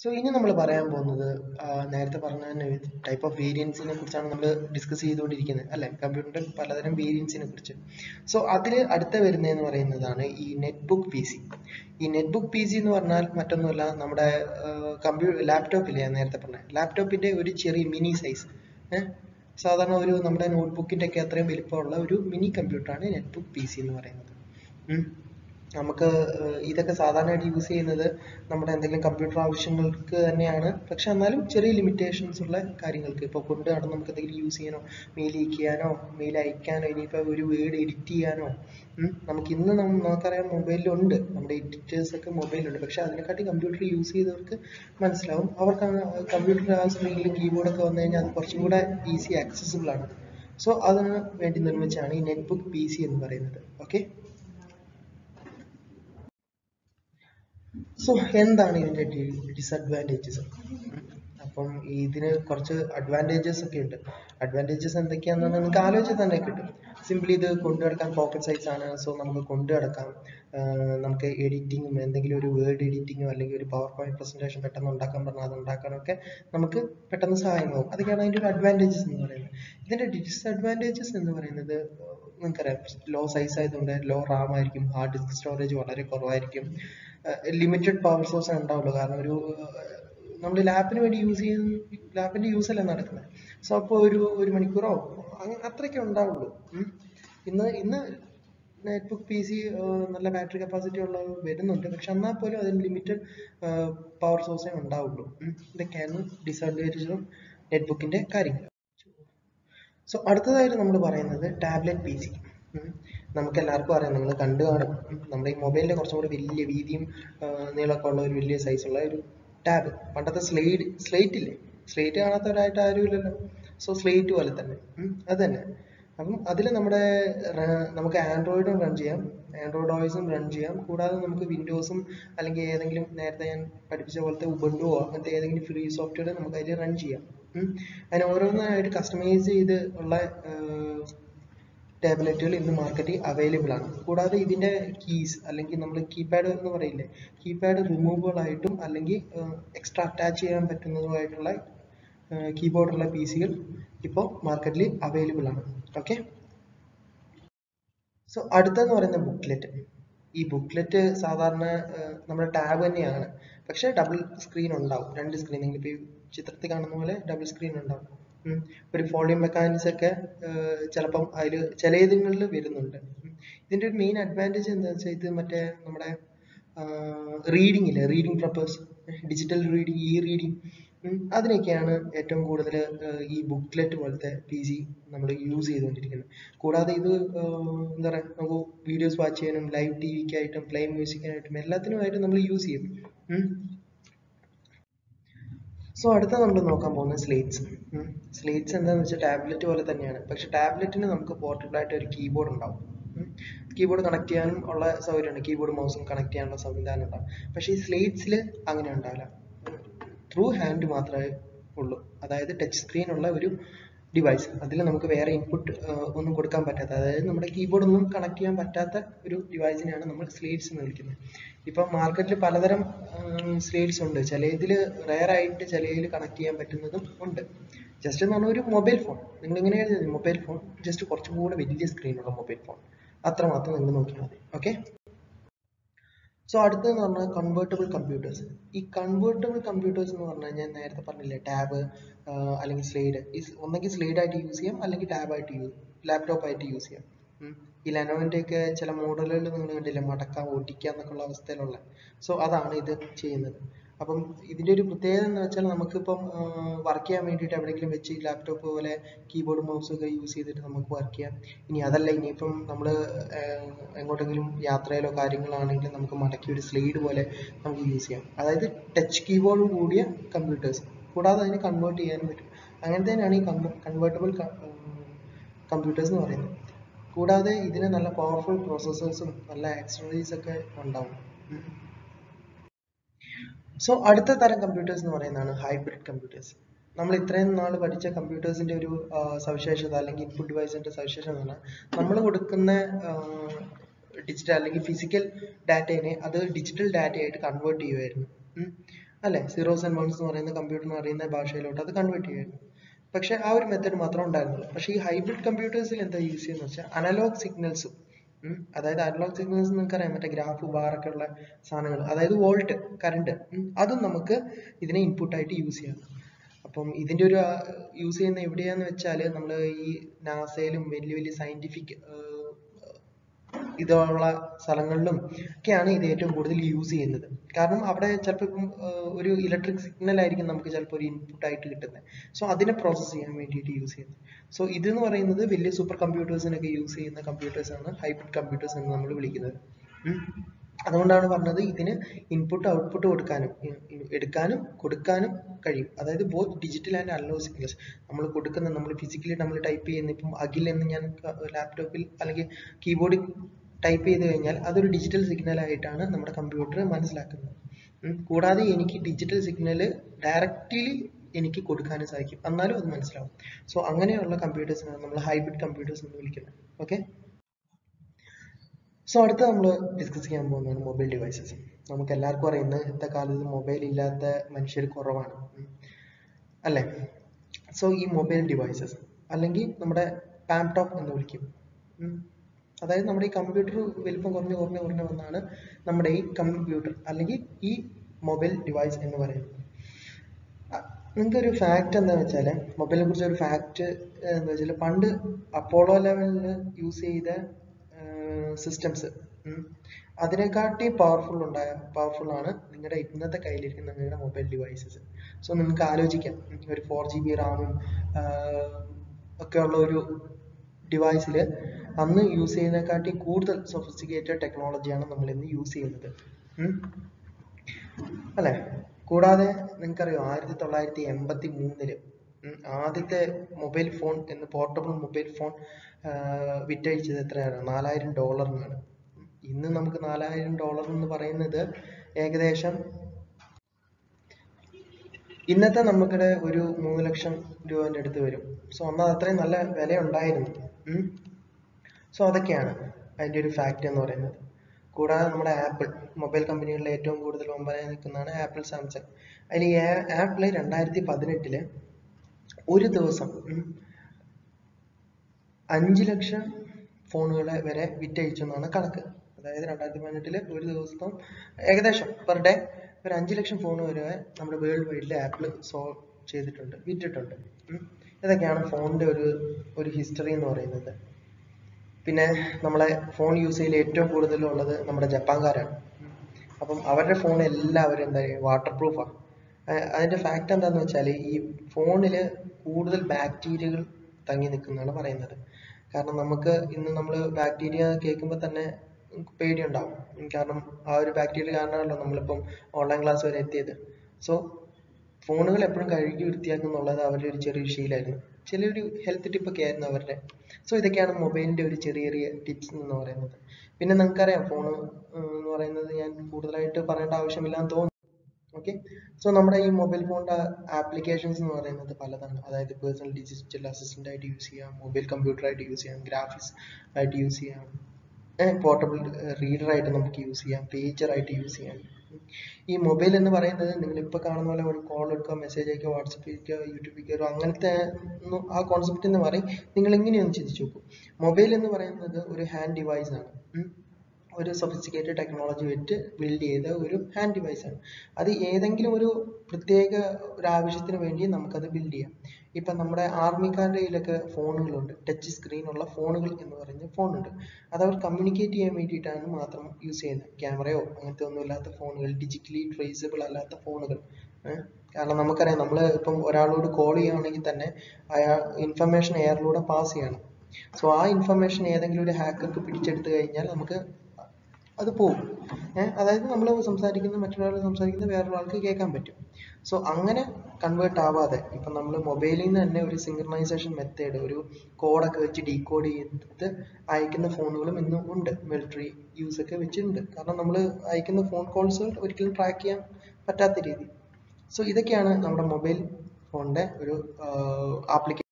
So ഇനി നമ്മൾ പറയാൻ പോകുന്നത് ആ, നേരത്തെ പറഞ്ഞ ടൈപ്പ് ഓഫ് വേരിയൻസിനെ കുറിച്ചാണ് നമ്മൾ ഡിസ്കസ് ചെയ്തുകൊണ്ടിരിക്കുന്നത് അല്ലെ കമ്പ്യൂട്ടറിന്റെ പലതരം വേരിയൻസിനെ കുറിച്ച് സോ അതിൽ അടുത്ത വരുന്നതെന്ന് പറയുന്നതാണ് ഈ നെറ്റ് ബുക്ക് പി സി ഈ നെറ്റ് ബുക്ക് പി സി എന്ന് പറഞ്ഞാൽ മറ്റൊന്നുമല്ല നമ്മുടെ കമ്പ്യൂട്ടർ ലാപ്ടോപ്പില്ലേ ഞാൻ നേരത്തെ പറഞ്ഞ ലാപ്ടോപ്പിന്റെ ഒരു ചെറിയ മിനി സൈസ് സാധാരണ ഒരു നമ്മുടെ നോട്ട്ബുക്കിന്റെ ഒക്കെ അത്രയും വലിപ്പമുള്ള ഒരു മിനി കമ്പ്യൂട്ടറാണ് നെറ്റ് ബുക്ക് പി സി എന്ന് പറയുന്നത് ഉം. നമുക്ക് ഏഹ് ഇതൊക്കെ സാധാരണയായിട്ട് യൂസ് ചെയ്യുന്നത് നമ്മുടെ എന്തെങ്കിലും കമ്പ്യൂട്ടർ ആവശ്യങ്ങൾക്ക് തന്നെയാണ് പക്ഷെ എന്നാലും ചെറിയ ലിമിറ്റേഷൻസ് ഉള്ള കാര്യങ്ങൾക്ക് ഇപ്പോൾ കൊണ്ട് നടന്ന് നമുക്ക് എന്തെങ്കിലും യൂസ് ചെയ്യാനോ മെയിൽ അയക്കാനോ മെയിൽ അയക്കാനോ ഇനിയിപ്പോൾ ഒരു വേർഡ് എഡിറ്റ് ചെയ്യാനോ ഉം, നമുക്ക് ഇന്ന് നം- നമുക്കറിയാം മൊബൈലിലുണ്ട് നമ്മുടെ എഡിറ്റേഴ്സ് ഒക്കെ മൊബൈലുണ്ട് പക്ഷെ അതിനെക്കാട്ടി കമ്പ്യൂട്ടർ യൂസ് ചെയ്തവർക്ക് മനസ്സിലാവും അവർക്ക് കമ്പ്യൂട്ടർ ആ സ്ക്രീനിൽ കീബോർഡൊക്കെ വന്നു കഴിഞ്ഞാൽ അത് കുറച്ചും കൂടെ ഈസി ആക്സസിബിൾ ആണ് സോ അതിന് വേണ്ടി നിർമ്മിച്ചാണ് ഈ നെറ്റ് ബുക്ക് പി സി എന്ന് പറയുന്നത് ഓക്കെ സോ എന്താണ് ഇതിന്റെ ഡിസഡ്വാൻറ്റേജസ് അപ്പം ഇതിന് കുറച്ച് അഡ്വാൻറ്റേജസ് ഒക്കെ ഉണ്ട് അഡ്വാൻറ്റേജസ് എന്തൊക്കെയാണെന്ന് നിങ്ങൾക്ക് ആലോചിച്ച് തന്നെ കിട്ടും സിംപ്ലി ഇത് കൊണ്ടു നടക്കാൻ പോക്കറ്റ് സൈസ് ആണ് സോ നമുക്ക് കൊണ്ടു നടക്കാം ആഹ് നമുക്ക് എഡിറ്റിങ്ങും എന്തെങ്കിലും ഒരു വേർഡ് എഡിറ്റിങ്ങോ അല്ലെങ്കിൽ ഒരു പവർ പോയിന്റ് പ്രസന്റേഷൻ പെട്ടെന്ന് ഉണ്ടാക്കാൻ പറഞ്ഞാൽ അത് ഉണ്ടാക്കാനൊക്കെ നമുക്ക് പെട്ടെന്ന് സഹായമാവും അതൊക്കെയാണ് അതിന്റെ ഒരു അഡ്വാൻറ്റേജസ് എന്ന് പറയുന്നത് ഇതിന്റെ ഡിസഡ്വാൻറ്റേജസ് എന്ന് പറയുന്നത് നിങ്ങൾക്കറിയാം ലോ സൈസ് ആയതുകൊണ്ട് ലോ റാം ആയിരിക്കും ഹാർഡ് ഡിസ്ക് സ്റ്റോറേജ് വളരെ കുറവായിരിക്കും ലിമിറ്റഡ് പവർ സോഴ്സ് ഉണ്ടാവുള്ളൂ കാരണം ഒരു നമ്മൾ ലാപ്പിന് വേണ്ടി യൂസ് ചെയ്യുന്ന ലാപ്പിന്റെ യൂസ് അല്ല നടക്കുന്നത് സോ അപ്പോൾ ഒരു ഒരു മണിക്കൂറോ അങ്ങ- അത്രയൊക്കെ ഉണ്ടാവുള്ളൂ ഉം. ഇന്ന് ഇന്ന് നെറ്റ്ബുക്ക് പി സി നല്ല ബാറ്ററി കപ്പാസിറ്റി ഉള്ള വരുന്നുണ്ട് പക്ഷെ എന്നാൽ പോലും അതിന് ലിമിറ്റഡ് പവർ സോഴ്സേ ഉണ്ടാവുള്ളൂ ഉം. ഇതൊക്കെയാണ് ഡിസഡ്വാൻറ്റേജും നെറ്റ്ബുക്കിന്റെ കാര്യങ്ങൾ സോ അടുത്തതായിട്ട് നമ്മൾ പറയുന്നത് ടാബ്ലറ്റ് പി സി നമുക്ക് എല്ലാവർക്കും അറിയാം നിങ്ങൾ കണ്ടു കാണും ഉം. നമ്മുടെ ഈ മൊബൈലിന്റെ കുറച്ചും കൂടി വലിയ വീതിയും ആ, നീളമൊക്കെ ഉള്ള ഒരു വലിയ സൈസുള്ള ഒരു ടാബ് പണ്ടത്തെ സ്ലേറ്റ് സ്ലേറ്റ് ഇല്ലേ സ്ലേറ്റ് കാണാത്തവരായിട്ട് ആരും ഇല്ലല്ലോ സോ സ്ലേറ്റ് പോലെ തന്നെ ഉം. അത് തന്നെ അപ്പം അതിൽ നമ്മുടെ റ- നമുക്ക് ആൻഡ്രോയിഡും റൺ ചെയ്യാം ആൻഡ്രോയിഡ് ഓയിസും റൺ ചെയ്യാം കൂടാതെ നമുക്ക് വിൻഡോസും അല്ലെങ്കിൽ ഏതെങ്കിലും നേരത്തെ ഞാൻ പഠിപ്പിച്ച പോലത്തെ ഉബണ്ടുവോ അങ്ങനത്തെ ഏതെങ്കിലും ഫ്രീ സോഫ്റ്റ്വെയർ നമുക്ക് അതിൽ റൺ ചെയ്യാം ഉം. അതിന് ഓരോന്നായിട്ട് കസ്റ്റമൈസ് ചെയ്ത് ഉള്ള ടാബ്ലറ്റുകൾ ഇന്ന് മാർക്കറ്റിൽ അവൈലബിൾ ആണ് കൂടാതെ ഇതിന്റെ കീസ് അല്ലെങ്കിൽ നമ്മൾ കീപാഡ് എന്ന് പറയില്ലേ കീപാഡ് റിമൂവബിൾ ആയിട്ടും അല്ലെങ്കിൽ എക്സ്ട്രാ അറ്റാച്ച് ചെയ്യാൻ പറ്റുന്നതുമായിട്ടുള്ള കീബോർഡുള്ള പി സികൾ ഇപ്പോൾ മാർക്കറ്റിൽ അവൈലബിൾ ആണ് ഓക്കെ സോ അടുത്തെന്ന് പറയുന്ന ബുക്ക്ലെറ്റ് ഈ ബുക്ക്ലെറ്റ് സാധാരണ ഏഹ്, നമ്മുടെ ടാബ് തന്നെയാണ് പക്ഷെ ഡബിൾ സ്ക്രീൻ ഉണ്ടാവും രണ്ട് സ്ക്രീൻ നിങ്ങൾ ഇപ്പോൾ ഈ ചിത്രത്തിൽ കാണുന്ന പോലെ ഡബിൾ സ്ക്രീൻ ഉണ്ടാവും ഉം. ഒരു ഫോൾഡിംഗ് മെക്കാനിക്സ് ഒക്കെ ഏഹ്, ചിലപ്പം അതിൽ ചില ഇതുങ്ങളിൽ വരുന്നുണ്ട് ഉം. ഇതിന്റെ ഒരു മെയിൻ അഡ്വാൻറ്റേജ് എന്താണെന്ന് വെച്ചാൽ ഇത് മറ്റേ നമ്മുടെ റീഡിംഗ് ഇല്ലേ reading purpose digital reading e reading അതിനൊക്കെയാണ് ഏറ്റവും കൂടുതൽ ഈ ബുക്ക്ലെറ്റ് പോലത്തെ പി സി നമ്മൾ യൂസ് ചെയ്തുകൊണ്ടിരിക്കുന്നത് കൂടാതെ ഇത് ഏഹ്, എന്താ പറയുക നമുക്ക് വീഡിയോസ് വാച്ച് ചെയ്യാനും ലൈവ് ടി വിക്കായിട്ടും പ്ലേ മ്യൂസിക്കിനായിട്ടും എല്ലാത്തിനുമായിട്ട് നമ്മൾ യൂസ് ചെയ്യും ഉം. സോ അടുത്ത നമ്മൾ നോക്കാൻ പോകുന്നത് സ്ലേറ്റ്സ് സ്ലേറ്റ്സ് എന്താണെന്ന് വെച്ചാൽ ടാബ്ലറ്റ് പോലെ തന്നെയാണ് പക്ഷെ ടാബ്ലറ്റിന് നമുക്ക് പോർട്ടബിൾ ആയിട്ട് ഒരു കീബോർഡ് ഉണ്ടാവും കീബോർഡ് കണക്ട് ചെയ്യാനും ഉള്ള സൗകര്യമുണ്ട് കീബോർഡ് മൗസും കണക്ട് ചെയ്യാനുള്ള സംവിധാനം ഉണ്ടാവും പക്ഷേ ഈ സ്ലേറ്റ്സിൽ അങ്ങനെ ഉണ്ടാവില്ല ത്രൂ ഹാൻഡ് മാത്രമേ ഉള്ളൂ അതായത് ടച്ച് സ്ക്രീൻ ഉള്ള ഒരു ഡിവൈസ് അതിൽ നമുക്ക് വേറെ ഇൻപുട്ട് ഒന്നും കൊടുക്കാൻ പറ്റാത്ത അതായത് നമ്മുടെ കീബോർഡ് ഒന്നും കണക്ട് ചെയ്യാൻ പറ്റാത്ത ഒരു ഡിവൈസിനെയാണ് നമ്മൾ സ്ലേറ്റ്സ് എന്ന് വിളിക്കുന്നത് ഇപ്പം മാർക്കറ്റിൽ പലതരം സ്ലേറ്റ്സ് ഉണ്ട് ചിലതിൽ റെയർ ആയിട്ട് ചിലതിൽ കണക്ട് ചെയ്യാൻ പറ്റുന്നതും ഉണ്ട് ജസ്റ്റ് എന്ന് പറഞ്ഞാൽ ഒരു മൊബൈൽ ഫോൺ നിങ്ങൾ ഇങ്ങനെ എഴുതി മൊബൈൽ ഫോൺ ജസ്റ്റ് കുറച്ചും കൂടെ വലിയ സ്ക്രീനുള്ള മൊബൈൽ ഫോൺ അത്ര മാത്രം നിങ്ങൾ നോക്കിയാൽ മതി ഓക്കെ സോ അടുത്തതെന്ന് പറഞ്ഞാൽ കൺവേർട്ടബിൾ കമ്പ്യൂട്ടേഴ്സ് ഈ കൺവേർട്ടബിൾ കമ്പ്യൂട്ടേഴ്സ് എന്ന് പറഞ്ഞു കഴിഞ്ഞാൽ നേരത്തെ പറഞ്ഞില്ലേ ടാബ് അല്ലെങ്കിൽ സ്ലൈഡ് ഈ ഒന്നെങ്കിൽ സ്ലൈഡ് ആയിട്ട് യൂസ് ചെയ്യാം അല്ലെങ്കിൽ ടാബ് ആയിട്ട് യൂസ് ലാപ്ടോപ്പ് ആയിട്ട് യൂസ് ചെയ്യാം ഉം. ഈ ലെനോവിന്റെ ഒക്കെ ചില മോഡലുകൾ നിങ്ങൾ കണ്ടില്ലേ മടക്കാം ഒട്ടിക്കാം എന്നൊക്കെ ഉള്ള അവസ്ഥയിലുള്ള സോ അതാണ് ഇത് ചെയ്യുന്നത് അപ്പം ഇതിന്റെ ഒരു പ്രത്യേകത എന്ന് വെച്ചാൽ നമുക്കിപ്പം വർക്ക് ചെയ്യാൻ വേണ്ടിയിട്ട് എവിടെയെങ്കിലും വെച്ച് ലാപ്ടോപ്പ് പോലെ കീബോർഡ് മൗസ് ഒക്കെ യൂസ് ചെയ്തിട്ട് നമുക്ക് വർക്ക് ചെയ്യാം ഇനി അതല്ല ഇനിയിപ്പം നമ്മൾ എങ്ങോട്ടെങ്കിലും യാത്രയിലോ കാര്യങ്ങളാണെങ്കിലും നമുക്ക് മടക്കി ഒരു സ്ലൈഡ് പോലെ നമുക്ക് യൂസ് ചെയ്യാം അതായത് ടച്ച് കീബോർഡ് കൂടിയ കമ്പ്യൂട്ടേഴ്സ് കൂടാതെ അതിനെ കൺവേർട്ട് ചെയ്യാനും പറ്റും അങ്ങനെ തന്നെയാണ് ഈ കൺവേർട്ടബിൾ കമ്പ്യൂട്ടേഴ്സ് എന്ന് പറയുന്നത് കൂടാതെ ഇതിന് നല്ല പവർഫുൾ പ്രോസസ്സേഴ്സും നല്ല ആക്സസറീസ് ഒക്കെ ഉണ്ടാവും ഉം. സോ അടുത്ത തരം കമ്പ്യൂട്ടേഴ്സ് എന്ന് പറയുന്നതാണ് ഹൈബ്രിഡ് കമ്പ്യൂട്ടേഴ്സ് നമ്മൾ ഇത്രയും നാൾ പഠിച്ച കമ്പ്യൂട്ടേഴ്സിന്റെ ഒരു ആ, സവിശേഷത അല്ലെങ്കിൽ ഇൻപുട്ട് ഡിവൈസിന്റെ സവിശേഷത എന്ന് പറഞ്ഞാൽ നമ്മൾ കൊടുക്കുന്ന ഡിജിറ്റൽ അല്ലെങ്കിൽ ഫിസിക്കൽ ഡാറ്റയെ അത് ഡിജിറ്റൽ ഡാറ്റയായിട്ട് കൺവേർട്ട് ചെയ്യുമായിരുന്നു ഉം. അല്ലെ സീറോസ് ആൻഡ് വൺസ് എന്ന് പറയുന്ന കമ്പ്യൂട്ടറിന് അറിയുന്ന ഭാഷയിലോട്ട് അത് കൺവേർട്ട് ചെയ്യുമായിരുന്നു പക്ഷെ ആ ഒരു മെത്തേഡ് മാത്രമേ ഉണ്ടായിരുന്നുള്ളൂ പക്ഷേ ഈ ഹൈബ്രിഡ് കമ്പ്യൂട്ടേഴ്സിൽ എന്താ യൂസ് ചെയ്യുന്നത് വെച്ചാൽ അനലോഗ് സിഗ്നൽസും അതായത് അനലോഗ് സിഗ്നൽസ് നിങ്ങൾക്ക് അറിയാം മറ്റേ ഗ്രാഫ് ബാർ ഒക്കെ ഉള്ള സാധനങ്ങൾ അതായത് വോൾട്ട് കറണ്ട് അതും നമുക്ക് ഇതിനെ ഇൻപുട്ട് ആയിട്ട് യൂസ് ചെയ്യാം അപ്പം ഇതിന്റെ ഒരു യൂസ് ചെയ്യുന്ന എവിടെയാന്ന് വെച്ചാൽ നമ്മൾ ഈ നാസയിലും വലിയ വലിയ സയന്റിഫിക് ഇതുള്ള സ്ഥലങ്ങളിലും ഒക്കെയാണ് ഇത് ഏറ്റവും കൂടുതൽ യൂസ് ചെയ്യുന്നത് കാരണം അവിടെ ചിലപ്പോൾ ഇപ്പം ഒരു ഇലക്ട്രിക് സിഗ്നൽ ആയിരിക്കും നമുക്ക് ചിലപ്പോൾ ഒരു ഇൻപുട്ട് ആയിട്ട് കിട്ടുന്നത് സോ അതിനെ പ്രോസസ്സ് ചെയ്യാൻ വേണ്ടിയിട്ട് യൂസ് ചെയ്യുന്നത് സോ ഇത് എന്ന് പറയുന്നത് വലിയ സൂപ്പർ കമ്പ്യൂട്ടേഴ്സിനൊക്കെ യൂസ് ചെയ്യുന്ന കമ്പ്യൂട്ടേഴ്സ് ആണ് ഹൈബ്രിഡ് കമ്പ്യൂട്ടേഴ്സ് എന്ന് നമ്മൾ വിളിക്കുന്നത് അതുകൊണ്ടാണ് പറഞ്ഞത് ഇതിന് ഇൻപുട്ട് ഔട്ട്പുട്ട് കൊടുക്കാനും എടുക്കാനും കൊടുക്കാനും കഴിയും അതായത് both digital and analogue signals നമ്മൾ കൊടുക്കുന്ന നമ്മൾ ഫിസിക്കലി നമ്മൾ ടൈപ്പ് ചെയ്യുന്ന ഇപ്പം അഖിൽ എന്ന് ഞാൻ ലാപ്ടോപ്പിൽ അല്ലെങ്കിൽ കീബോർഡിൽ ടൈപ്പ് ചെയ്ത് കഴിഞ്ഞാൽ അതൊരു ഡിജിറ്റൽ സിഗ്നൽ ആയിട്ടാണ് നമ്മുടെ കമ്പ്യൂട്ടർ മനസ്സിലാക്കുന്നത് കൂടാതെ എനിക്ക് ഡിജിറ്റൽ സിഗ്നൽ ഡയറക്റ്റ്ലി എനിക്ക് കൊടുക്കാനും സാധിക്കും എന്നാലും അത് മനസ്സിലാവും സോ അങ്ങനെയുള്ള കമ്പ്യൂട്ടേഴ്സിനാണ് നമ്മൾ ഹൈബ്രിഡ് കമ്പ്യൂട്ടേഴ്സ് എന്ന് വിളിക്കുന്നത് ഓക്കെ സോ അടുത്ത നമ്മൾ ഡിസ്കസ് ചെയ്യാൻ പോകുന്നതാണ് മൊബൈൽ ഡിവൈസസ് നമുക്ക് എല്ലാവർക്കും അറിയാം ഇന്നത്തെ കാലത്ത് മൊബൈൽ ഇല്ലാത്ത മനുഷ്യർ കുറവാണ് അല്ലേ സോ ഈ മൊബൈൽ ഡിവൈസസ് അല്ലെങ്കിൽ നമ്മുടെ ലാപ്ടോപ്പ് എന്ന് വിളിക്കും അതായത് നമ്മുടെ ഈ കമ്പ്യൂട്ടർ വലിപ്പം കുറഞ്ഞ് കുറഞ്ഞ് കുറഞ്ഞ് വന്നാണ് നമ്മുടെ ഈ കമ്പ്യൂട്ടർ അല്ലെങ്കിൽ ഈ മൊബൈൽ ഡിവൈസ് എന്ന് പറയുന്നത് നിങ്ങൾക്ക് ഒരു ഫാക്റ്റ് എന്താണെന്ന് വെച്ചാൽ മൊബൈലിനെ കുറിച്ച് ഒരു ഫാക്റ്റ് എന്താ വെച്ചാൽ പണ്ട് അപ്പോളോ ലെവലിൽ യൂസ് ചെയ്ത സിസ്റ്റംസ് അതിനെക്കാട്ടി പവർഫുൾ ഉണ്ടായ പവർഫുൾ ആണ് നിങ്ങളുടെ ഇന്നത്തെ കയ്യിലിരിക്കുന്ന നിങ്ങളുടെ മൊബൈൽ ഡിവൈസസ് സോ നിങ്ങൾക്ക് ആലോചിക്കാം ഒരു ഫോർ ജി ബി റാമും ഒക്കെ ഉള്ള ഒരു ഡിവൈസിൽ അന്ന് യൂസ് ചെയ്യുന്നതിനെക്കാട്ടി കൂടുതൽ സൊഫിസ്റ്റിക്കേറ്റഡ് ടെക്നോളജിയാണ് നമ്മൾ ഇന്ന് യൂസ് ചെയ്യുന്നത് അല്ലെ കൂടാതെ നിങ്ങൾക്കറിയോ ആയിരത്തി തൊള്ളായിരത്തി എൺപത്തി മൂന്നില് ആദ്യത്തെ മൊബൈൽ ഫോൺ എന്ന് പോർട്ടബിൾ മൊബൈൽ ഫോൺ വിറ്റഴിച്ചത് എത്രയാണ് നാലായിരം ഡോളറിനാണ് ഇന്ന് നമുക്ക് നാലായിരം ഡോളർ എന്ന് പറയുന്നത് ഏകദേശം ഇന്നത്തെ നമുക്കിടെ ഒരു മൂന്ന് ലക്ഷം രൂപേൻ്റെ അടുത്ത് വരും സോ അന്ന് അത്രയും നല്ല വില ഉണ്ടായിരുന്നു സോ അതൊക്കെയാണ് അതിൻ്റെ ഒരു ഫാക്റ്റ് എന്ന് പറയുന്നത് കൂടാതെ നമ്മുടെ ആപ്പിൾ മൊബൈൽ കമ്പനികളിലെ ഏറ്റവും കൂടുതൽ മുമ്പായി നിൽക്കുന്നതാണ് ആപ്പിൾ സാംസങ് അതിൽ ഈ ആപ്പിൾ രണ്ടായിരത്തി പതിനെട്ടില് ഒരു ദിവസം അഞ്ച് ലക്ഷം ഫോണുകളെ വരെ വിറ്റഴിച്ചു എന്നാണ് കണക്ക് അതായത് രണ്ടായിരത്തി പതിനെട്ടില് ഒരു ദിവസം ഏകദേശം പെർ ഡേ ഒരു അഞ്ച് ലക്ഷം ഫോൺ വരെ നമ്മുടെ വേൾഡ് വൈഡിൽ ആപ്പിൾ സോൾവ് ചെയ്തിട്ടുണ്ട് വിറ്റിട്ടുണ്ട് ഇതൊക്കെയാണ് ഫോണിന്റെ ഒരു ഒരു ഹിസ്റ്ററി എന്ന് പറയുന്നത് പിന്നെ നമ്മളെ ഫോൺ യൂസ് ചെയ്യൽ ഏറ്റവും കൂടുതൽ ഉള്ളത് നമ്മുടെ ജപ്പാൻകാരാണ് അപ്പം അവരുടെ ഫോൺ എല്ലാവരും എന്താ വാട്ടർ പ്രൂഫാണ് അതിന്റെ ഫാക്ട് എന്താന്ന് വെച്ചാൽ ഈ ഫോണിൽ കൂടുതൽ ബാക്ടീരിയകൾ തങ്ങി നിൽക്കുന്നതാണ് പറയുന്നത് കാരണം നമുക്ക് ഇന്ന് നമ്മൾ ബാക്ടീരിയ കേൾക്കുമ്പോൾ തന്നെ പേടിയുണ്ടാവും കാരണം ആ ഒരു ബാക്ടീരിയ കാരണമാണല്ലോ നമ്മളിപ്പം ഓൺലൈൻ ക്ലാസ് വരെ എത്തിയത് സോ ഫോണുകൾ എപ്പോഴും കഴുകി വൃത്തിയാക്കുന്നുള്ളത് അവരുടെ ഒരു ചെറിയ ശീലമായിരുന്നു ചിലൊരു ഹെൽത്ത് ടിപ്പൊക്കെ ആയിരുന്നു അവരുടെ സോ ഇതൊക്കെയാണ് മൊബൈലിന്റെ ഒരു ചെറിയ ചെറിയ ടിപ്സ് എന്ന് പറയുന്നത് പിന്നെ നിങ്ങൾക്കറിയാം ഫോൺ എന്ന് പറയുന്നത് ഞാൻ കൂടുതലായിട്ട് പറയേണ്ട ആവശ്യമില്ലാന്ന് തോന്നുന്നു ഓക്കെ സോ നമ്മുടെ ഈ മൊബൈൽ ഫോണിന്റെ ആപ്ലിക്കേഷൻസ് എന്ന് പറയുന്നത് പലതാണ് അതായത് പേഴ്സണൽ ഡിജിറ്റൽ അസിസ്റ്റന്റ് ആയിട്ട് യൂസ് ചെയ്യാം മൊബൈൽ കമ്പ്യൂട്ടർ ആയിട്ട് യൂസ് ചെയ്യാം ഗ്രാഫിക്സ് ആയിട്ട് യൂസ് ചെയ്യാം പോർട്ടബിൾ റീഡർ ആയിട്ട് നമുക്ക് യൂസ് ചെയ്യാം പേജർ ആയിട്ട് യൂസ് ചെയ്യാം ഈ മൊബൈൽ എന്ന് പറയുന്നത് നിങ്ങൾ ഇപ്പൊ കാണുന്ന പോലെ ഒരു കോൾ എടുക്കുക മെസ്സേജ് അയക്കുക വാട്സപ്പ് അയക്കുക യൂട്യൂബിൽ കയറുക അങ്ങനത്തെ ഒന്നും ആ കോൺസെപ്റ്റ് എന്ന് പറയും നിങ്ങൾ ഇങ്ങനെയൊന്ന് ചിന്തിച്ചു നോക്കൂ മൊബൈൽ എന്ന് പറയുന്നത് ഒരു ഹാൻഡ് ഡിവൈസ് ആണ് ഒരു സൊഫിസ്റ്റിക്കേറ്റഡ് ടെക്നോളജി വെച്ച് ബിൽഡ് ചെയ്ത ഒരു ഹാൻഡ് ഡിവൈസ് ആണ് അത് ഏതെങ്കിലും ഒരു പ്രത്യേക ഒരു ആവശ്യത്തിന് വേണ്ടി നമുക്കത് ബിൽഡ് ചെയ്യാം ഇപ്പം നമ്മുടെ ആർമിക്കാരുടെ കയ്യിലൊക്കെ ഫോണുകളുണ്ട് ടച്ച് സ്ക്രീൻ ഉള്ള ഫോണുകൾ എന്ന് പറയുന്ന ഫോണുണ്ട് അത് അവർ കമ്മ്യൂണിക്കേറ്റ് ചെയ്യാൻ വേണ്ടിയിട്ടാണ് മാത്രം യൂസ് ചെയ്യുന്നത് ക്യാമറയോ അങ്ങനത്തെ ഒന്നും ഇല്ലാത്ത ഫോണുകൾ ഡിജിറ്റലി ട്രേസബിൾ അല്ലാത്ത ഫോണുകൾ കാരണം നമുക്കറിയാം നമ്മൾ ഇപ്പം ഒരാളോട് കോൾ ചെയ്യുകയാണെങ്കിൽ തന്നെ അയാൾ ഇൻഫർമേഷൻ എയറിലൂടെ പാസ് ചെയ്യണം സോ ആ ഇൻഫർമേഷൻ ഏതെങ്കിലും ഒരു ഹാക്കർക്ക് പിടിച്ചെടുത്തു കഴിഞ്ഞാൽ നമുക്ക് അത് പോകും ഏഹ് അതായത് നമ്മൾ സംസാരിക്കുന്ന മറ്റൊരാൾ സംസാരിക്കുന്ന വേറൊരാൾക്ക് കേൾക്കാൻ പറ്റും സോ അങ്ങനെ കൺവേർട്ട് ആവാതെ ഇപ്പം നമ്മൾ മൊബൈലിൽ നിന്ന് തന്നെ ഒരു സിങ്ക്രണൈസേഷൻ മെത്തേഡ് ഒരു കോഡൊക്കെ വെച്ച് ഡീകോഡ് ചെയ്തിട്ട് അയക്കുന്ന ഫോണുകളും ഇന്നും ഉണ്ട് മിലിറ്ററി യൂസ് ഒക്കെ വെച്ചിട്ടുണ്ട് കാരണം നമ്മൾ അയക്കുന്ന ഫോൺ കോൾസുകൾ ഒരിക്കലും ട്രാക്ക് ചെയ്യാൻ പറ്റാത്ത രീതി സോ ഇതൊക്കെയാണ് നമ്മുടെ മൊബൈൽ ഫോണിന്റെ ഒരു ആപ്ലിക്കേഷൻ